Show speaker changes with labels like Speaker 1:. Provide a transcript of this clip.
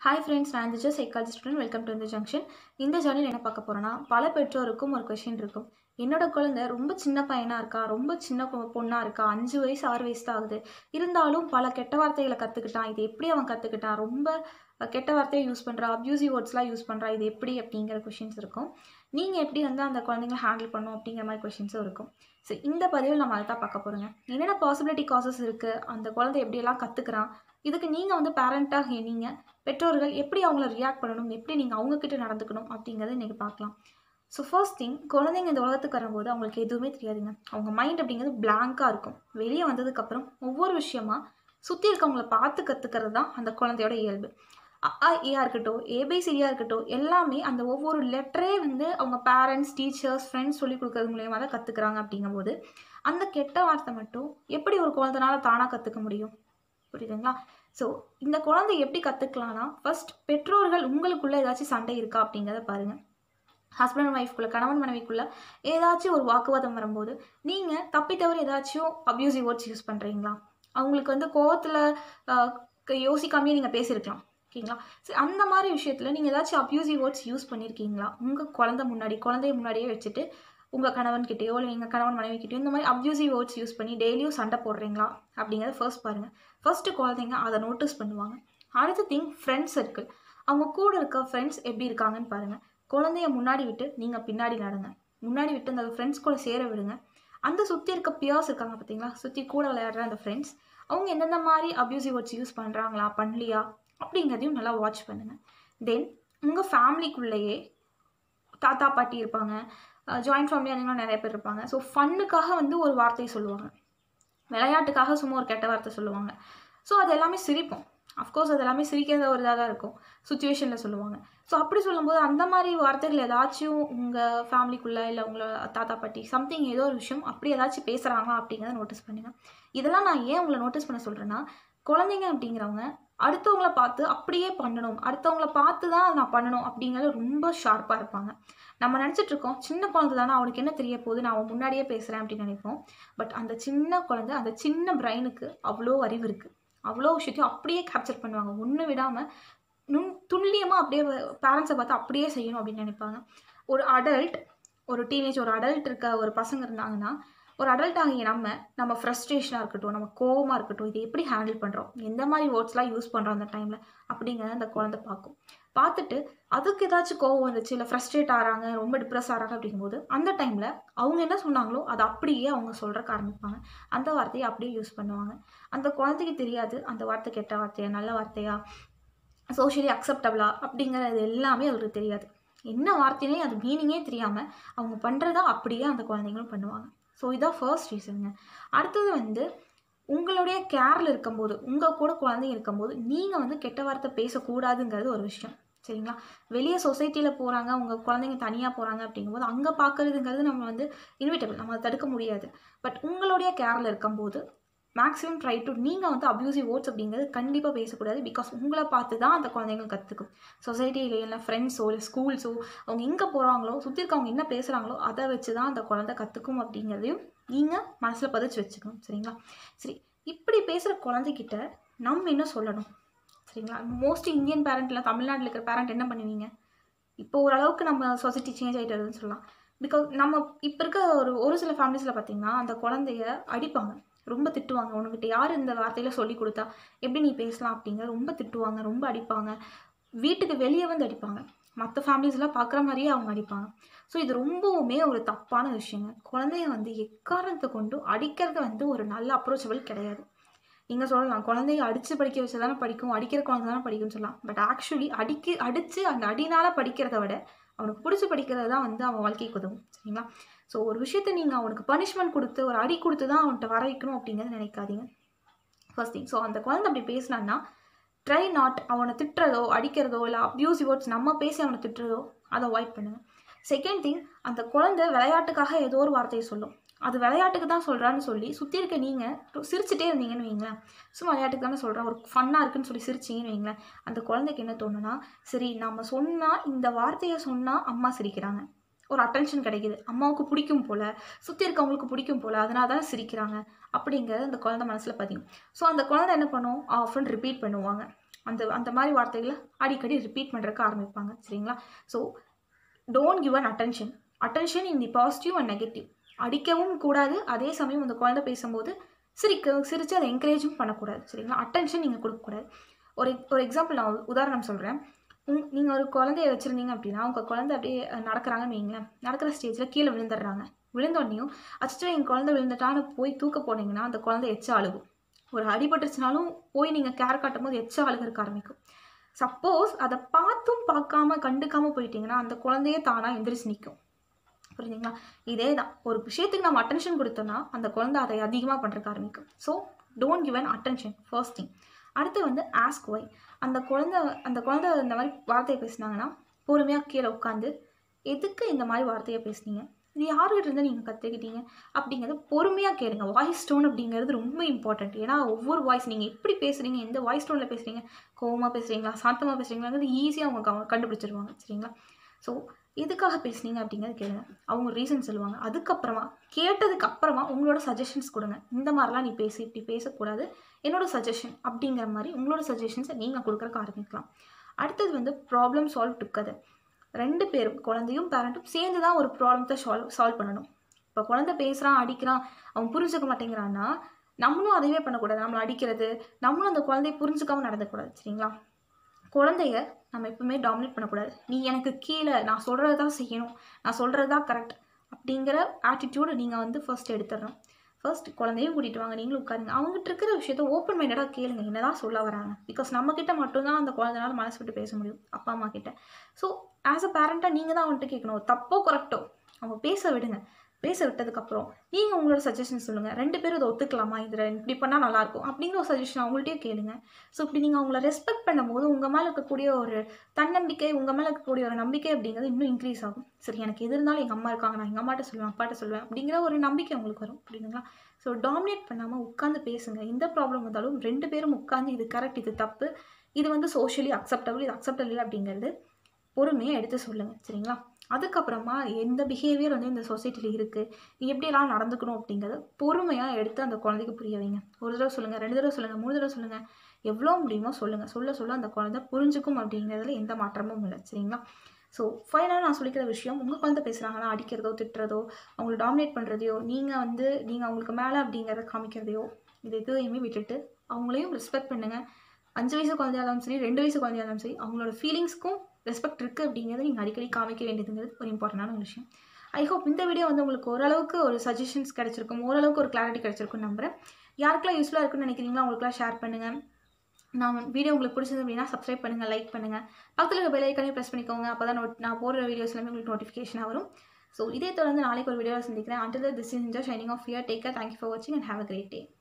Speaker 1: hi friends நான் இந்த psychology student welcome to இந்த ஜங்ஷன் இந்த ஜர்னியில் என்ன பார்க்க போகிறோன்னா பல பெற்றோருக்கும் ஒரு கொஷின் இருக்கும் என்னோட குழந்தை ரொம்ப சின்ன பையனாக இருக்கா ரொம்ப சின்ன பொண்ணாக இருக்கா அஞ்சு வயசு ஆறு வயசு தான் ஆகுது இருந்தாலும் பல கெட்ட வார்த்தைகளை கற்றுக்கிட்டான் இது எப்படி அவன் கற்றுக்கிட்டான் ரொம்ப அஹ், கெட்ட வார்த்தையை யூஸ் பண்ணுறா அப்யூசிவ் வேர்ட்ஸ்லாம் யூஸ் பண்ணுறா இது எப்படி அப்படிங்கிற கொஷின்ஸ் இருக்கும் நீங்கள் எப்படி வந்து அந்த குழந்தைங்களை ஹேண்டில் பண்ணணும் அப்படிங்கிற மாதிரி கொஷின்ஸும் இருக்கும் ஸோ இந்த பதிவில் நம்ம அதை தான் பார்க்க போகிறோங்க என்னென்ன பாசிபிலிட்டி காசஸ் இருக்குது அந்த குழந்தை எப்படியெல்லாம் கற்றுக்குறான் இதுக்கு நீங்கள் வந்து பேரண்ட்டாக நீங்கள் பெற்றோர்கள் எப்படி அவங்கள ரியாக்ட் பண்ணணும் எப்படி நீங்கள் அவங்கக்கிட்ட நடந்துக்கணும் அப்படிங்கிறத இன்றைக்கி பார்க்கலாம் ஸோ ஃபர்ஸ்ட் திங் குழந்தைங்க இந்த உலகத்துக்கு வரும்போது அவங்களுக்கு எதுவுமே தெரியாதுங்க அவங்க மைண்ட் அப்படிங்கிறது blank-ஆ இருக்கும் வெளியே வந்ததுக்கப்புறம் ஒவ்வொரு விஷயமா சுற்றி இருக்கவங்கள பார்த்து கற்றுக்கிறது தான் அந்த குழந்தையோட இயல்பு அ ஏஆ இருக்கட்டும் ஏபிசிடியாக இருக்கட்டும் எல்லாமே அந்த ஒவ்வொரு லெட்டரே வந்து அவங்க பேரண்ட்ஸ் டீச்சர்ஸ் ஃப்ரெண்ட்ஸ் சொல்லி கொடுக்கறது மூலியமாக தான் கற்றுக்குறாங்க அப்படிங்கும்போது அந்த கெட்ட வார்த்தை மட்டும் எப்படி ஒரு குழந்தைனால தானாக கற்றுக்க முடியும் புரியுதுங்களா ஸோ இந்த குழந்தை எப்படி கற்றுக்கலாம்னா ஃபர்ஸ்ட் பெற்றோர்கள் உங்களுக்குள்ளே ஏதாச்சும் சண்டை இருக்கா அப்படிங்கிறத பாருங்கள் ஹஸ்பண்ட் அண்ட் ஒய்ஃப்குள்ளே கணவன் மனைவிக்குள்ளே ஏதாச்சும் ஒரு வாக்குவாதம் வரும்போது நீங்கள் தப்பி தவறி ஏதாச்சும் அப்யூசிவ் வேர்ட்ஸ் யூஸ் பண்ணுறீங்களா அவங்களுக்கு வந்து கோவத்தில் யோசிக்காமையே நீங்கள் பேசியிருக்கலாம் ஓகேங்களா சரி அந்த மாதிரி விஷயத்தில் நீங்கள் ஏதாச்சும் அப்யூசிவ் வேர்ட்ஸ் யூஸ் பண்ணியிருக்கீங்களா உங்கள் குழந்தை முன்னாடி குழந்தைய முன்னாடியே வச்சுட்டு உங்கள் கணவன்கிட்டயோ இல்லை எங்கள் கணவன் மனைவிக்கிட்டயோ இந்த மாதிரி அப்யூசிவ் வேர்ட்ஸ் யூஸ் பண்ணி டெய்லியும் சண்டை போடுறீங்களா அப்படிங்கிறத ஃபர்ஸ்ட் பாருங்கள் ஃபர்ஸ்ட்டு குழந்தைங்க அதை நோட்டீஸ் பண்ணுவாங்க அடுத்த திங் ஃப்ரெண்ட்ஸ் சர்க்கிள் அவங்க கூட இருக்க ஃப்ரெண்ட்ஸ் எப்படி இருக்காங்கன்னு பாருங்கள் குழந்தைய முன்னாடி விட்டு நீங்கள் பின்னாடி நடங்க முன்னாடி விட்டு அந்த ஃப்ரெண்ட்ஸ் கூட சேர விடுங்க அந்த சுற்றி இருக்க பியர்ஸ் இருக்காங்க பார்த்தீங்களா சுற்றி கூட விளையாடுற அந்த ஃப்ரெண்ட்ஸ் அவங்க எந்தெந்த மாதிரி அப்யூசிவ் வேர்ட்ஸ் யூஸ் பண்ணுறாங்களா பண்ணலையா அப்படிங்கிறதையும் நல்லா வாட்ச் பண்ணுங்கள் தென் உங்கள் ஃபேமிலிக்குள்ளேயே தாத்தா பாட்டி இருப்பாங்க ஜாயிண்ட் ஃபேமிலி அந்த மாதிரி நிறைய பேர் இருப்பாங்க ஸோ ஃபன்னுக்காக வந்து ஒரு வார்த்தையை சொல்லுவாங்க விளையாட்டுக்காக சும்மா ஒரு கெட்ட வார்த்தை சொல்லுவாங்க ஸோ அது எல்லாமே சிரிப்போம் அஃப்கோர்ஸ் அது எல்லாமே சிரிக்கிறத ஒரு இதாக தான் இருக்கும் சுச்சுவேஷனில் சொல்லுவாங்க ஸோ அப்படி சொல்லும்போது அந்த மாதிரி வார்த்தைகள் ஏதாச்சும் உங்கள் ஃபேமிலிக்குள்ளே இல்லை உங்களை தாத்தா பாட்டி சம்திங் ஏதோ ஒரு விஷயம் அப்படி ஏதாச்சும் பேசுகிறாங்களா அப்படிங்கிறத நோட்டீஸ் பண்ணுங்க இதெல்லாம் நான் ஏன் உங்களை நோட்டீஸ் பண்ண சொல்கிறேன்னா குழந்தைங்க அப்படிங்கிறவங்க அடுத்தவங்கள பார்த்து அப்படியே பண்ணணும் அடுத்தவங்கள பார்த்து தான் நான் பண்ணணும் அப்படிங்கிறது ரொம்ப ஷார்ப்பாக இருப்பாங்க நம்ம நினச்சிட்டு இருக்கோம் சின்ன குழந்தை தானே அவனுக்கு என்ன தெரிய போகுது நான் அவன் முன்னாடியே பேசுகிறேன் அப்படின்னு நினைப்போம் பட் அந்த சின்ன குழந்தை அந்த சின்ன பிரெயினுக்கு அவ்வளோ அறிவு இருக்குது அவ்வளோ விஷயத்தையும் அப்படியே கேப்சர் பண்ணுவாங்க ஒன்று விடாமல் நுண் துல்லியமாக அப்படியே பேரண்ட்ஸை பார்த்து அப்படியே செய்யணும் அப்படின்னு நினைப்பாங்க ஒரு அடல்ட் ஒரு டீனேஜ் ஒரு அடல்ட் இருக்க ஒரு பசங்க இருந்தாங்கன்னா ஒரு அடல்ட் ஆகிய நம்ம நம்ம ஃப்ரஸ்ட்ரேஷனாக இருக்கட்டும் நம்ம கோவமாக இருக்கட்டும் இதை எப்படி ஹேண்டில் பண்ணுறோம் எந்த மாதிரி வேர்ட்ஸ்லாம் யூஸ் பண்ணுறோம் அந்த டைமில் அப்படிங்கிறத அந்த குழந்தை பார்க்கும் பார்த்துட்டு அதுக்கு ஏதாச்சும் கோவம் வந்துச்சு இல்லை ஃப்ரஸ்ட்ரேட் ஆகிறாங்க ரொம்ப டிப்ரெஸ் ஆகிறாங்க அப்படிங்கும்போது அந்த டைமில் அவங்க என்ன சொன்னாங்களோ அதை அப்படியே அவங்க சொல்கிறக்கு ஆரம்பிப்பாங்க அந்த வார்த்தையை அப்படியே யூஸ் பண்ணுவாங்க அந்த குழந்தைக்கு தெரியாது அந்த வார்த்தை கெட்ட வார்த்தையா நல்ல வார்த்தையா சோஷியலி அக்செப்டபிளா அப்படிங்கிறது எல்லாமே அவருக்கு தெரியாது என்ன வார்த்தைனே அது மீனிங்கே தெரியாமல் அவங்க பண்ணுறதா அப்படியே அந்த குழந்தைங்களும் பண்ணுவாங்க ஸோ இதான் ஃபர்ஸ்ட் ரீசனுங்க அடுத்தது வந்து உங்களுடைய கேரில் இருக்கும்போது உங்கள் கூட குழந்தைங்க இருக்கும்போது நீங்கள் வந்து கெட்ட வார்த்தை பேசக்கூடாதுங்கிறது ஒரு விஷயம் சரிங்களா வெளியே சொசைட்டியில் போகிறாங்க உங்கள் குழந்தைங்க தனியாக போகிறாங்க அப்படிங்கும்போது அங்கே பார்க்குறதுங்கிறது நம்ம வந்து இன்விட்டபிள் நம்ம அதை தடுக்க முடியாது பட் உங்களுடைய கேரில் இருக்கும்போது மேக்ஸிமம் ட்ரை டு நீங்கள் வந்து அப்யூசிவ் வேர்ட்ஸ் அப்படிங்கிறது கண்டிப்பாக பேசக்கூடாது பிகாஸ் உங்களை பார்த்து தான் அந்த குழந்தைங்க கற்றுக்கும் சொசைட்டியில இல்லை ஃப்ரெண்ட்ஸோ இல்லை ஸ்கூல்ஸோ அவங்க எங்கே போகிறாங்களோ சுற்றி இருக்கவங்க என்ன பேசுகிறாங்களோ அதை வச்சு தான் அந்த குழந்தை கற்றுக்கும் அப்படிங்கிறதையும் நீங்கள் மனசில் பதிச்சு வச்சுக்கணும் சரிங்களா சரி இப்படி பேசுகிற குழந்தைகிட்ட நம்ம என்ன சொல்லணும் சரிங்களா மோஸ்ட்லி இந்தியன் பேரண்ட்லாம் தமிழ்நாட்டில் இருக்கிற பேரண்ட் என்ன பண்ணுவீங்க இப்போ ஓரளவுக்கு நம்ம சொசைட்டி சேஞ்ச் ஆகிட்டு வருதுன்னு சொல்லலாம் பிகாஸ் நம்ம இப்போ இருக்க ஒரு ஒரு சில ஃபேமிலிஸில் பார்த்தீங்கன்னா அந்த குழந்தைய அடிப்பாங்க ரொம்ப திட்டுவாங்க உனக்கிட்ட யார் இந்த வார்த்தையில சொல்லி கொடுத்தா எப்படி நீ பேசலாம் அப்படிங்க ரொம்ப திட்டுவாங்க ரொம்ப அடிப்பாங்க வீட்டுக்கு வெளியே வந்து அடிப்பாங்க மற்ற ஃபேமிலிஸ்லாம் பார்க்குற மாதிரியே அவங்க அடிப்பாங்க ஸோ இது ரொம்பவுமே ஒரு தப்பான விஷயங்க குழந்தைய வந்து எக்காரணத்தை கொண்டும் அடிக்கிறது வந்து ஒரு நல்ல அப்ரோச்சபிள் கிடையாது நீங்கள் சொல்லலாம் குழந்தைய அடித்து படிக்க வச்சு தானே படிக்கும் அடிக்கிற குழந்தை தானே படிக்கும்னு சொல்லலாம் பட் ஆக்சுவலி அடிக்க அடித்து அந்த அடினால படிக்கிறத விட அவனுக்கு பிடிச்சி படிக்கிறது தான் வந்து அவன் வாழ்க்கைக்கு உதவும் சரிங்களா ஸோ ஒரு விஷயத்த நீங்கள் அவனுக்கு பனிஷ்மெண்ட் கொடுத்து ஒரு அடி கொடுத்து தான் அவன்கிட்ட வர வைக்கணும் அப்படிங்கிறத நினைக்காதீங்க ஃபர்ஸ்ட் திங் ஸோ அந்த குழந்தை அப்படி பேசினான்னா ட்ரை நாட் அவனை திட்டுறதோ அடிக்கிறதோ இல்லை அப்யூசிவ் வேர்ட்ஸ் நம்ம பேசி அவனை திட்டுறதோ அதை அவாய்ட் பண்ணுங்க செகண்ட் திங் அந்த குழந்தை விளையாட்டுக்காக ஏதோ ஒரு வார்த்தையை சொல்லும் அது விளையாட்டுக்கு தான் சொல்கிறான்னு சொல்லி சுற்றி இருக்க நீங்கள் சிரிச்சுட்டே இருந்தீங்கன்னு வைங்களேன் சும்மா விளையாட்டுக்கு தானே சொல்கிறேன் ஒரு ஃபன்னாக இருக்குன்னு சொல்லி சிரிச்சிங்கன்னு வைங்களேன் அந்த குழந்தைக்கு என்ன தோணுன்னா சரி நம்ம சொன்னால் இந்த வார்த்தையை சொன்னால் அம்மா சிரிக்கிறாங்க ஒரு அட்டென்ஷன் கிடைக்குது அம்மாவுக்கு பிடிக்கும் போல் சுற்றி இருக்கவங்களுக்கு பிடிக்கும் போல் அதனால தான் சிரிக்கிறாங்க அப்படிங்கிறது அந்த குழந்தை மனசில் பதியும் ஸோ அந்த குழந்தை என்ன பண்ணும் ஆஃப்னு ரிப்பீட் பண்ணுவாங்க அந்த அந்த மாதிரி வார்த்தைகளை அடிக்கடி ரிப்பீட் பண்ணுறதுக்கு ஆரம்பிப்பாங்க சரிங்களா so don't give an attention attention in the positive and negative அடிக்கவும் கூடாது அதே சமயம் அந்த குழந்தை பேசும்போது சிரிக்க சிரித்து அதை என்கரேஜும் பண்ணக்கூடாது சரிங்களா அட்டென்ஷன் நீங்கள் கொடுக்கக்கூடாது ஒரு ஒரு எக்ஸாம்பிள் நான் உதாரணம் சொல்கிறேன் உங் நீங்கள் ஒரு குழந்தைய வச்சுருந்தீங்க அப்படின்னா உங்கள் குழந்தை அப்படியே அஹ், நடக்கறாங்கன்னு வைங்களேன் நடக்கிற ஸ்டேஜில் கீழே விழுந்துடுறாங்க விழுந்தோடனையும் அச்சோ என் குழந்தை விழுந்துட்டான்னு போய் தூக்க போனீங்கன்னா அந்த குழந்தை எச்ச அழுகும் ஒரு அடிபட்டுருச்சுனாலும் போய் நீங்கள் கேர் காட்டும் போது எச்ச அழுகிறக்க ஆரம்பிக்கும் சப்போஸ் அதை பார்த்தும் பார்க்காம கண்டுக்காம போயிட்டீங்கன்னா அந்த குழந்தையே தானாக எந்திரிச்சு நிற்கும் புரியுதுங்களா இதே தான் ஒரு விஷயத்துக்கு நம்ம அட்டென்ஷன் கொடுத்தோம்னா அந்த குழந்தை அதை அதிகமாக பண்ணுறதுக்கு ஆரம்பிக்கும் so don't give an attention first thing அடுத்து வந்து ஆஸ்க் ஒய் அந்த குழந்தை அந்த குழந்தை இந்த மாதிரி வார்த்தையை பேசுனாங்கன்னா பொறுமையாக கீழே உட்காந்து எதுக்கு இந்த மாதிரி வார்த்தையை பேசுனீங்க இது யார்கிட்ட இருந்து நீங்கள் கற்றுக்கிட்டீங்க அப்படிங்கிறத பொறுமையாக கேளுங்க வாய்ஸ் டோன் அப்படிங்கிறது ரொம்ப இம்பார்ட்டன்ட் ஏன்னா ஒவ்வொரு வாய்ஸ் நீங்கள் எப்படி பேசுகிறீங்க எந்த வாய்ஸ் டோனில் பேசுகிறீங்க கோவமாக பேசுகிறீங்களா சாந்தமாக பேசுகிறீங்களாங்கிறது ஈஸியாக அவங்க கவ- கண்டுபிடிச்சிருவாங்க சரிங்களா ஸோ எதுக்காக பேசுனீங்க அப்படிங்கிறது கேளுங்க அவங்க ரீசன் சொல்லுவாங்க அதுக்கப்புறமா கேட்டதுக்கு அப்புறமா உங்களோட சஜஷன்ஸ் கொடுங்க இந்த மாதிரிலாம் நீ பேசு இப்படி பேசக்கூடாது என்னோட சஜஷன் அப்படிங்கிற மாதிரி உங்களோட சஜஷன்ஸை நீங்கள் கொடுக்குறக்கு ஆரம்பிக்கலாம் அடுத்தது வந்து ப்ராப்ளம் சால்வ் டுக்கதர் ரெண்டு பேரும் குழந்தையும் பேரண்ட்டும் சேர்ந்து தான் ஒரு ப்ராப்ளத்தை சால்வ் சால்வ் பண்ணணும் இப்போ குழந்தை பேசுகிறான் அடிக்கிறான் அவன் புரிஞ்சுக்க மாட்டேங்கிறான்னா நம்மளும் அதையே பண்ணக்கூடாது நம்மளை அடிக்கிறது நம்மளும் அந்த குழந்தைய புரிஞ்சுக்காம நடந்துக்கூடாது சரிங்களா குழந்தைய நம்ம எப்பவுமே டாமினேட் பண்ணக்கூடாது நீ எனக்கு கீழே நான் சொல்கிறது தான் செய்யணும் நான் சொல்கிறது தான் கரெக்ட் அப்படிங்கிற ஆட்டிடியூடு நீங்கள் வந்து ஃபர்ஸ்ட் எடுத்துடணும் ஃபர்ஸ்ட் குழந்தையும் கூட்டிகிட்டு வாங்க நீங்களும் உட்காருங்க அவங்ககிட்ட இருக்கிற விஷயத்த ஓப்பன் மைண்டடாக கேளுங்க என்னதான் சொல்ல வராங்க பிகாஸ் நம்மக்கிட்ட மட்டும்தான் அந்த குழந்தைனால மனசு விட்டு பேச முடியும் அப்பா அம்மா கிட்ட ஸோ ஆஸ் அ பேரண்ட்டாக நீங்கள் தான் அவன்கிட்ட கேட்கணும் தப்போ கரெக்டோ அவங்க பேச விடுங்க பேச விட்டதுக்கப்புறம் நீங்கள் உங்களோட சஜஷன் சொல்லுங்கள் ரெண்டு பேரும் இதை ஒத்துக்கலாமா இதில் இப்படி பண்ணால் நல்லாயிருக்கும் அப்படிங்கிற ஒரு சஜஷன் அவங்கள்ட்டயே கேளுங்க ஸோ இப்படி நீங்கள் அவங்கள ரெஸ்பெக்ட் பண்ணும்போது உங்கள் மேலே இருக்கக்கூடிய ஒரு தன்னம்பிக்கை உங்கள் மேலே இருக்கக்கூடிய ஒரு நம்பிக்கை அப்படிங்கிறது இன்னும் இன்க்ரீஸ் ஆகும் சரி எனக்கு எது இருந்தாலும் எங்கள் அம்மா இருக்காங்க நான் எங்கள் அம்மாட்ட சொல்லுவேன் அப்பாட்ட சொல்லுவேன் அப்படிங்கிற ஒரு நம்பிக்கை உங்களுக்கு வரும் புரியுதுங்களா ஸோ டாமினேட் பண்ணாமல் உட்காந்து பேசுங்க எந்த ப்ராப்ளம் வந்தாலும் ரெண்டு பேரும் உட்காந்து இது கரெக்ட் இது தப்பு இது வந்து சோஷியலி அக்செப்டபிள் இது அக்செப்டபிள் அப்படிங்கிறது பொறுமையாக எடுத்து சொல்லுங்கள் சரிங்களா அதுக்கப்புறமா எந்த பிஹேவியர் வந்து இந்த சொசைட்டியில் இருக்குது நீ எப்படியெல்லாம் நடந்துக்கணும் அப்படிங்கிறத பொறுமையாக எடுத்து அந்த குழந்தைக்கு புரிய வைங்க ஒரு தடவை சொல்லுங்கள் ரெண்டு தடவை சொல்லுங்கள் மூணு தடவை சொல்லுங்கள் எவ்வளோ முடியுமோ சொல்லுங்கள் சொல்ல சொல்ல அந்த குழந்தை புரிஞ்சுக்கும் அப்படிங்கிறதுல எந்த மாற்றமும் இல்லை சரிங்களா ஸோ ஃபைனலாக நான் சொல்லிக்கிற விஷயம் உங்கள் குழந்தை பேசுகிறாங்கன்னா அடிக்கிறதோ திட்டுறதோ அவங்கள டாமினேட் பண்ணுறதையோ நீங்கள் வந்து நீங்கள் அவங்களுக்கு மேலே அப்படிங்கிறத காமிக்கிறதையோ இது எதுவுமே விட்டுட்டு அவங்களையும் ரெஸ்பெக்ட் பண்ணுங்கள் அஞ்சு வயசு குழந்தையா இருந்தாலும் சரி ரெண்டு வயசு குழந்தையா இருந்தாலும் சரி அவங்களோட ஃபீலிங்ஸ்க்கும் ரெஸ்பெக்ட் இருக்குது அப்படிங்கிறத நீங்கள் அடிக்கடி காமிக்க வேண்டியதுங்கிறது ஒரு இம்பார்ட்டண்டான ஒரு விஷயம் ஐ ஹோப் இந்த வீடியோ வந்து உங்களுக்கு ஓரளவுக்கு ஒரு சஜஷன்ஸ் கிடைச்சிருக்கும் ஓரளவுக்கு ஒரு கிளாரிட்டி கிடைச்சிருக்கும் நம்புறேன் யாருக்கெல்லாம் யூஸ்ஃபுல்லாக இருக்குன்னு நினைக்கிறீங்களோ அவங்களுக்குலாம் ஷேர் பண்ணுங்கள் நான் வீடியோ உங்களுக்கு பிடிச்சது அப்படின்னா சப்ஸ்கிரைப் பண்ணுங்கள் லைக் பண்ணுங்கள் பக்கத்தில் இருக்க பெல் ஐக்கானே ப்ரெஸ் பண்ணிக்கோங்க அப்போ தான் நோட் நான் போடுற வீடியோஸ் எல்லாமே உங்களுக்கு நோட்டிஃபிகேஷனாக வரும் ஸோ இதே தொடர்ந்து நாளைக்கு ஒரு வீடியோவில் சந்திக்கிறேன் அண்டில் திஸ் இஸ் இன்ஜா shining of year take care thank you for வாட்சிங் and have a great day